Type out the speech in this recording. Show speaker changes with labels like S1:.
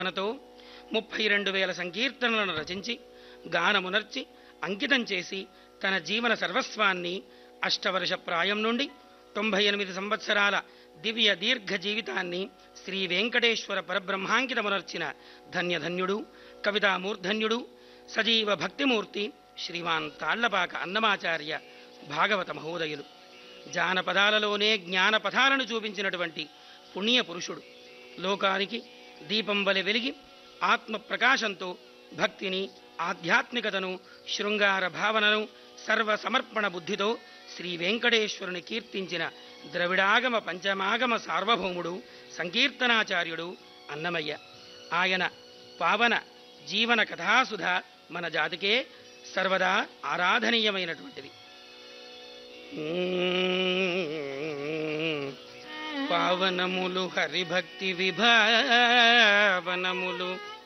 S1: మనతో ముప్పై రెండు వేల సంకీర్తనలను రచించి గానమునర్చి అంకితం చేసి తన జీవన సర్వస్వాన్ని అష్టవర్ష ప్రాయం నుండి తొంభై ఎనిమిది సంవత్సరాల దివ్య దీర్ఘ జీవితాన్ని శ్రీ వెంకటేశ్వర పరబ్రహ్మాంకితమునర్చిన ధన్యధన్యుడు కవితామూర్ధన్యుడు సజీవ భక్తిమూర్తి శ్రీమాన్ తాళ్లపాక అన్నమాచార్య భాగవత మహోదయులు జానపదాలలోనే జ్ఞానపథాలను చూపించినటువంటి పుణ్య పురుషుడు లోకానికి దీపం వలె వెలిగి ఆత్మ ప్రకాశంతో భక్తిని ఆధ్యాత్మికతను శృంగార భావనను సర్వ సమర్పణ బుద్ధితో శ్రీ వెంకటేశ్వరుని కీర్తించిన ద్రవిడాగమ పంచమాగమ సార్వభౌముడు సంకీర్తనాచార్యుడు అన్నమయ్య ఆయన పావన జీవన కథాసుధ మన జాతికే సర్వదా ఆరాధనీయమైనటువంటిది పావనములు హరిభక్తి విభావనములు